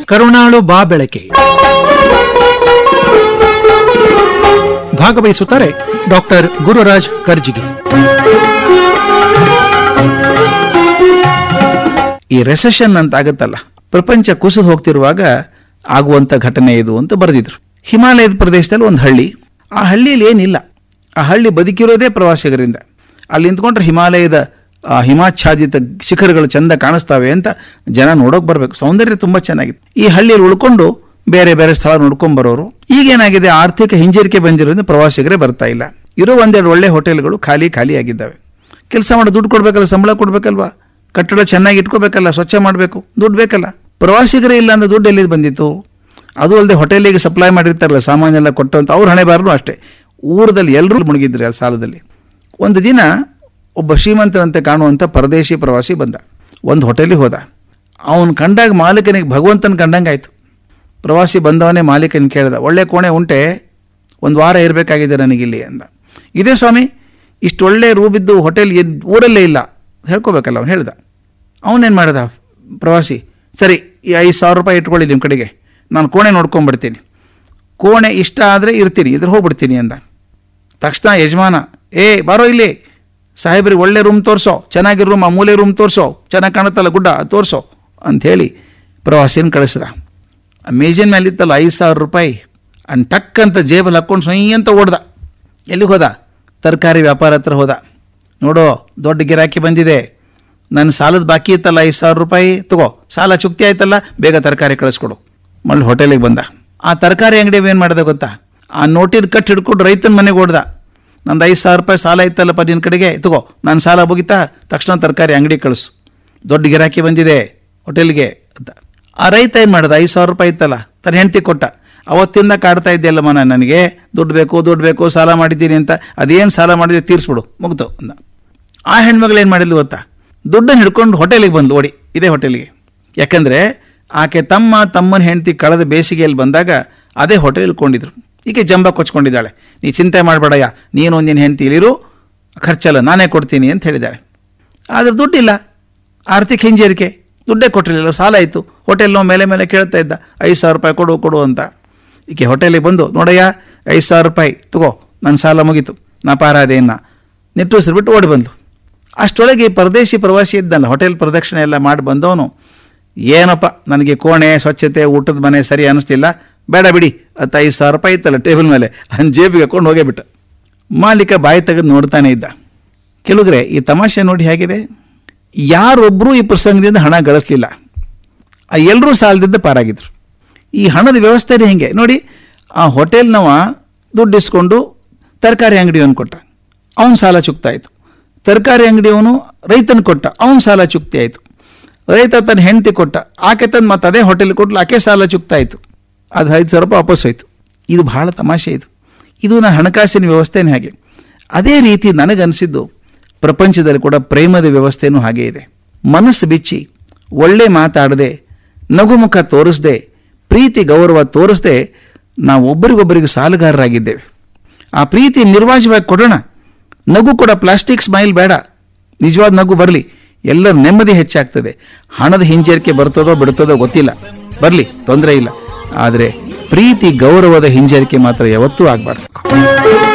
ಕರುಣಾಳು ಬಾ ಬೆಳಕೆ ಭಾಗವಹಿಸುತ್ತಾರೆ ಡಾಕ್ಟರ್ ಗುರುರಾಜ್ ಕರ್ಜಿಗೆ ಈ ರೆಸೆಷನ್ ಅಂತ ಆಗುತ್ತಲ್ಲ ಪ್ರಪಂಚ ಕುಸಿದು ಹೋಗ್ತಿರುವಾಗ ಆಗುವಂತ ಘಟನೆ ಇದು ಅಂತ ಬರೆದಿದ್ರು ಹಿಮಾಲಯದ ಪ್ರದೇಶದಲ್ಲಿ ಒಂದು ಹಳ್ಳಿ ಆ ಹಳ್ಳಿಯಲ್ಲಿ ಏನಿಲ್ಲ ಆ ಹಳ್ಳಿ ಬದುಕಿರೋದೇ ಪ್ರವಾಸಿಗರಿಂದ ಅಲ್ಲಿ ನಿಂತ್ಕೊಂಡ್ರೆ ಹಿಮಾಲಯದ ಆ ಹಿಮಾಚ್ಛಾದಿತ ಶಿಖರಗಳು ಚಂದ ಕಾಣಿಸ್ತಾವೆ ಅಂತ ಜನ ನೋಡೋಕೆ ಬರಬೇಕು ಸೌಂದರ್ಯ ತುಂಬ ಚೆನ್ನಾಗಿದೆ ಈ ಹಳ್ಳಿಯಲ್ಲಿ ಉಳ್ಕೊಂಡು ಬೇರೆ ಬೇರೆ ಸ್ಥಳ ನೋಡ್ಕೊಂಡ್ ಬರೋರು ಈಗೇನಾಗಿದೆ ಆರ್ಥಿಕ ಹಿಂಜರಿಕೆ ಬಂದಿರೋದ್ರಿಂದ ಪ್ರವಾಸಿಗರೇ ಬರ್ತಾ ಇಲ್ಲ ಇರೋ ಒಂದೆರಡು ಒಳ್ಳೆ ಹೋಟೆಲ್ಗಳು ಖಾಲಿ ಖಾಲಿ ಆಗಿದ್ದಾವೆ ಕೆಲಸ ಮಾಡೋ ದುಡ್ಡು ಕೊಡ್ಬೇಕಲ್ಲ ಸಂಬಳ ಕೊಡ್ಬೇಕಲ್ವಾ ಕಟ್ಟಡ ಚೆನ್ನಾಗಿ ಇಟ್ಕೋಬೇಕಲ್ಲ ಸ್ವಚ್ಛ ಮಾಡಬೇಕು ದುಡ್ಡು ಬೇಕಲ್ಲ ಪ್ರವಾಸಿಗರೇ ಇಲ್ಲ ಅಂದ್ರೆ ದುಡ್ಡು ಎಲ್ಲಿಂದ ಬಂದಿತ್ತು ಅದು ಅಲ್ಲದೆ ಹೋಟೆಲಿಗೆ ಸಪ್ಲೈ ಮಾಡಿರ್ತಾರಲ್ಲ ಸಾಮಾನೆಲ್ಲ ಕೊಟ್ಟು ಅಂತ ಅವ್ರು ಹಣೆ ಬಾರನು ಅಷ್ಟೇ ಊರದಲ್ಲಿ ಎಲ್ಲರೂ ಮುಳುಗಿದ್ರು ಆ ಸಾಲದಲ್ಲಿ ಒಂದು ದಿನ ಒಬ್ಬ ಶ್ರೀಮಂತರಂತೆ ಕಾಣುವಂಥ ಪರದೇಶಿ ಪ್ರವಾಸಿ ಬಂದ ಒಂದು ಹೋಟೆಲಿಗೆ ಹೋದ ಅವನು ಕಂಡಾಗ ಮಾಲೀಕನಿಗೆ ಭಗವಂತನ ಕಂಡಂಗೆ ಆಯಿತು ಪ್ರವಾಸಿ ಬಂದವನೇ ಮಾಲೀಕನ ಕೇಳ್ದ ಒಳ್ಳೆ ಕೋಣೆ ಉಂಟೆ ಒಂದು ವಾರ ಇರಬೇಕಾಗಿದೆ ನನಗಿಲ್ಲಿ ಅಂದ ಇದೇ ಸ್ವಾಮಿ ಇಷ್ಟು ಒಳ್ಳೆ ರೂಬಿದ್ದು ಹೋಟೆಲ್ ಎದ್ ಊರಲ್ಲೇ ಇಲ್ಲ ಹೇಳ್ಕೊಬೇಕಲ್ಲ ಅವ್ನು ಹೇಳ್ದ ಅವನೇನು ಮಾಡ್ದ ಪ್ರವಾಸಿ ಸರಿ ಈ ಐದು ಸಾವಿರ ರೂಪಾಯಿ ಇಟ್ಕೊಳ್ಳಿ ನಿಮ್ಮ ಕಡೆಗೆ ನಾನು ಕೋಣೆ ನೋಡ್ಕೊಂಡ್ಬಿಡ್ತೀನಿ ಕೋಣೆ ಇಷ್ಟ ಆದರೆ ಇರ್ತೀನಿ ಇದ್ರ ಹೋಗ್ಬಿಡ್ತೀನಿ ಅಂದ ತಕ್ಷಣ ಯಜಮಾನ ಏ ಬಾರೋ ಇಲ್ಲಿ ಸಾಹೇಬ್ರಿಗೆ ಒಳ್ಳೆ ರೂಮ್ ತೋರಿಸೋ ಚೆನ್ನಾಗಿರೋ ರೂಮ್ ಆ ಮೂಲೆ ರೂಮ್ ತೋರಿಸೋ ಚೆನ್ನಾಗಿ ಕಾಣುತ್ತಲ್ಲ ಗುಡ್ಡ ಅದು ತೋರಿಸೋ ಅಂಥೇಳಿ ಪ್ರವಾಸಿನ ಕಳಿಸ್ದ ಆ ಮೇಜಿನ ಮೇಲೆ ಇತ್ತಲ್ಲ ಐದು ಸಾವಿರ ರೂಪಾಯಿ ಅನ್ ಟಕ್ ಅಂತ ಜೇಬಲ್ಲಿ ಹಾಕ್ಕೊಂಡು ಸೊಯ್ ಅಂತ ಓಡ್ದ ಎಲ್ಲಿಗೆ ಹೋದ ತರಕಾರಿ ವ್ಯಾಪಾರ ಹತ್ರ ಹೋದ ನೋಡೋ ದೊಡ್ಡ ಗಿರಾಕಿ ಬಂದಿದೆ ನನ್ನ ಸಾಲದ ಬಾಕಿ ಇತ್ತಲ್ಲ ಐದು ಸಾವಿರ ರೂಪಾಯಿ ತಗೋ ಸಾಲ ಚುಕ್ತಿ ಆಯ್ತಲ್ಲ ಬೇಗ ತರಕಾರಿ ಕಳಿಸ್ಕೊಡು ಮళ్ళీ ಹೋಟೆಲಿಗೆ ಬಂದ ಆ ತರಕಾರಿ ಅಂಗಡಿ ಏನು ಮಾಡಿದೆ ಗೊತ್ತಾ ಆ ನೋಟಿನ ಕಟ್ ಹಿಡ್ಕೊಂಡು ರೈತನ ಮನೆಗೆ ಓಡ್ದ ನಂದು ಐದು ಸಾವಿರ ರೂಪಾಯಿ ಸಾಲ ಇತ್ತಲ್ಲಪ್ಪ ನಿನ್ನ ಕಡೆಗೆ ತಗೋ ನಾನು ಸಾಲ ಮುಗಿತಾ ತಕ್ಷಣ ತರಕಾರಿ ಅಂಗಡಿ ಕಳಿಸು ದೊಡ್ಡ ಗಿರಾಕಿ ಬಂದಿದೆ ಹೋಟೆಲ್ಗೆ ಅಂತ ಆ ರೈತ ಏನು ಮಾಡ್ದ ಐದು ಸಾವಿರ ರೂಪಾಯಿ ಇತ್ತಲ್ಲ ತನ್ನ ಹೆಂಡತಿ ಕೊಟ್ಟ ಅವತ್ತಿಂದ ಕಾಡ್ತಾ ಇದ್ದೆಲ್ಲಮ್ಮ ನಾನು ನನಗೆ ದುಡ್ಡು ಬೇಕು ದುಡ್ಡು ಬೇಕು ಸಾಲ ಮಾಡಿದ್ದೀನಿ ಅಂತ ಅದೇನು ಸಾಲ ಮಾಡಿದ್ರೆ ತೀರಿಸ್ಬಿಡು ಮುಗ್ತು ಅಂದ ಆ ಹೆಣ್ಮಗಳು ಏನು ಮಾಡಿದ್ಲು ಗೊತ್ತಾ ದುಡ್ಡನ್ನು ಹಿಡ್ಕೊಂಡು ಹೋಟೆಲಿಗೆ ಬಂದ್ಲು ಓಡಿ ಇದೇ ಹೋಟೆಲಿಗೆ ಯಾಕಂದರೆ ಆಕೆ ತಮ್ಮ ತಮ್ಮನ ಹೆಂಡತಿ ಕಳೆದ ಬೇಸಿಗೆಯಲ್ಲಿ ಬಂದಾಗ ಅದೇ ಹೋಟೆಲ್ ಇಳ್ಕೊಂಡಿದ್ರು ಈಕೆ ಜಂಬ ಕೊಚ್ಕೊಂಡಿದ್ದಾಳೆ ನೀ ಚಿಂತೆ ಮಾಡಬೇಡಯ್ಯ ನೀನು ನಿನ್ನ ಹೆಂಡತಿ ಇಲ್ಲಿರು ಖರ್ಚಲ್ಲ ನಾನೇ ಕೊಡ್ತೀನಿ ಅಂತ ಹೇಳಿದ್ದಾಳೆ ಆದರೆ ದುಡ್ಡಿಲ್ಲ ಆರ್ಥಿಕ ಹಿಂಜರಿಕೆ ದುಡ್ಡೇ ಕೊಟ್ಟಿರಲಿಲ್ಲ ಸಾಲ ಆಯಿತು ಹೋಟೆಲ್ನೋ ಮೇಲೆ ಮೇಲೆ ಕೇಳ್ತಾ ಇದ್ದ ಐದು ಸಾವಿರ ರೂಪಾಯಿ ಕೊಡು ಕೊಡು ಅಂತ ಈಕೆ ಹೋಟೆಲಿಗೆ ಬಂದು ನೋಡಯ್ಯ ಐದು ಸಾವಿರ ರೂಪಾಯಿ ತಗೋ ನನ್ನ ಸಾಲ ಮುಗೀತು ನಾ ಪಾರಾದೆ ಇನ್ನ ನಿಟ್ಟುಸಿರ್ಬಿಟ್ಟು ಓಡಿ ಬಂದು ಅಷ್ಟರೊಳಗೆ ಈ ಪರದೇಶಿ ಪ್ರವಾಸಿ ಇದ್ದಲ್ಲ ಹೋಟೆಲ್ ಪ್ರದಕ್ಷಿಣೆ ಎಲ್ಲ ಮಾಡಿ ಬಂದವನು ಏನಪ್ಪ ನನಗೆ ಕೋಣೆ ಸ್ವಚ್ಛತೆ ಊಟದ ಮನೆ ಸರಿ ಅನ್ನಿಸ್ತಿಲ್ಲ ಬೇಡ ಬಿಡಿ ಹತ್ತು ಐದು ಸಾವಿರ ರೂಪಾಯಿ ಇತ್ತಲ್ಲ ಟೇಬಲ್ ಮೇಲೆ ಅದನ್ನ ಜೇಬಿಗೆ ಹಾಕೊಂಡು ಹೋಗೇ ಬಿಟ್ಟ ಮಾಲೀಕ ಬಾಯಿ ತೆಗೆದು ನೋಡ್ತಾನೆ ಇದ್ದ ಕೆಲವ್ರೆ ಈ ತಮಾಷೆ ನೋಡಿ ಹೇಗಿದೆ ಯಾರೊಬ್ಬರೂ ಈ ಪ್ರಸಂಗದಿಂದ ಹಣ ಗಳಿಸ್ಲಿಲ್ಲ ಆ ಎಲ್ಲರೂ ಸಾಲದಿಂದ ಪಾರಾಗಿದ್ರು ಈ ಹಣದ ವ್ಯವಸ್ಥೆನೇ ಹಿಂಗೆ ನೋಡಿ ಆ ಹೋಟೆಲ್ನವ ದುಡ್ಡು ಇಸ್ಕೊಂಡು ತರಕಾರಿ ಅಂಗಡಿಯವನು ಕೊಟ್ಟ ಅವನ ಸಾಲ ಚುಕ್ತಾ ಆಯಿತು ತರಕಾರಿ ಅಂಗಡಿಯವನು ರೈತನ ಕೊಟ್ಟ ಅವನ ಸಾಲ ಚುಕ್ತಿ ಆಯಿತು ರೈತ ತನ್ನ ಹೆಂಡತಿ ಕೊಟ್ಟ ಆಕೆ ತಂದು ಮತ್ತೆ ಅದೇ ಹೋಟೆಲ್ ಕೊಟ್ಲು ಆಕೆ ಸಾಲ ಚುಕ್ತಾ ಆಯಿತು ಅದು ಐದು ಸಾವಿರ ರೂಪಾಯಿ ವಾಪಸ್ ಹೋಯ್ತು ಇದು ಬಹಳ ತಮಾಷೆ ಇದು ಇದು ನನ್ನ ಹಣಕಾಸಿನ ವ್ಯವಸ್ಥೆನೇ ಹಾಗೆ ಅದೇ ರೀತಿ ನನಗನ್ಸಿದ್ದು ಪ್ರಪಂಚದಲ್ಲಿ ಕೂಡ ಪ್ರೇಮದ ವ್ಯವಸ್ಥೆನೂ ಹಾಗೆ ಇದೆ ಮನಸ್ಸು ಬಿಚ್ಚಿ ಒಳ್ಳೆ ಮಾತಾಡದೆ ನಗುಮುಖ ತೋರಿಸದೆ ಪ್ರೀತಿ ಗೌರವ ತೋರಿಸದೆ ನಾವು ಒಬ್ಬರಿಗೊಬ್ಬರಿಗೆ ಸಾಲಗಾರರಾಗಿದ್ದೇವೆ ಆ ಪ್ರೀತಿ ನಿರ್ವಾಜವಾಗಿ ಕೊಡೋಣ ನಗು ಕೂಡ ಪ್ಲಾಸ್ಟಿಕ್ ಸ್ಮೈಲ್ ಬೇಡ ನಿಜವಾದ ನಗು ಬರಲಿ ಎಲ್ಲರ ನೆಮ್ಮದಿ ಹೆಚ್ಚಾಗ್ತದೆ ಹಣದ ಹಿಂಜರಿಕೆ ಬರ್ತದೋ ಬಿಡ್ತದೋ ಗೊತ್ತಿಲ್ಲ ಬರಲಿ ತೊಂದರೆ ಇಲ್ಲ ಆದರೆ ಪ್ರೀತಿ ಗೌರವದ ಹಿಂಜರಿಕೆ ಮಾತ್ರ ಯಾವತ್ತೂ ಆಗಬಾರ್ದು